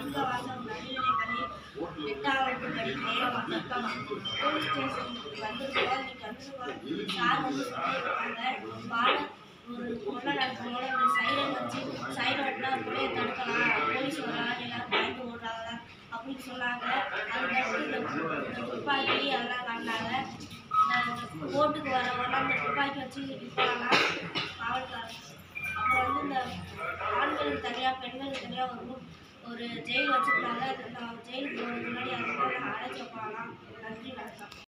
அங்கே வந்து ஒரு நடுநிலை பள்ளி எட்டாவது படிக்கிறேன் போலீஸ் ஸ்டேஷனுக்கு வந்திருக்கோம் இன்னைக்கு வந்திருக்கோம் சார் வந்து சொல்லியிருக்காங்க பாடம் ஒரு கொலை நடக்கும்போது அந்த சைரன் வச்சு சைரன்னா பிள்ளைய தடுக்கலாம் போலீஸ் வராங்க எல்லாரும் பயந்து ஓடுறாங்க அப்படின்னு சொன்னாங்க அதுக்கடுத்து இந்த இந்த துப்பாக்கி அதெல்லாம் காட்டினாங்க இந்த கோர்ட்டுக்கு வரவங்க அந்த துப்பாக்கி வச்சு நிற்பாங்க காவல்காரங்க அப்புறம் வந்து இந்த ஆண்களுக்கு தனியாக பெண்களுக்கு தனியாக ஒரு room, ஒரு ஜெயில் வச்சுருந்தாங்க நான் ஜெயிலுக்கு போகிறதுக்கு முன்னாடி அதுக்கு அழைச்சி வைப்பாங்களாம் நன்றி வணக்கம்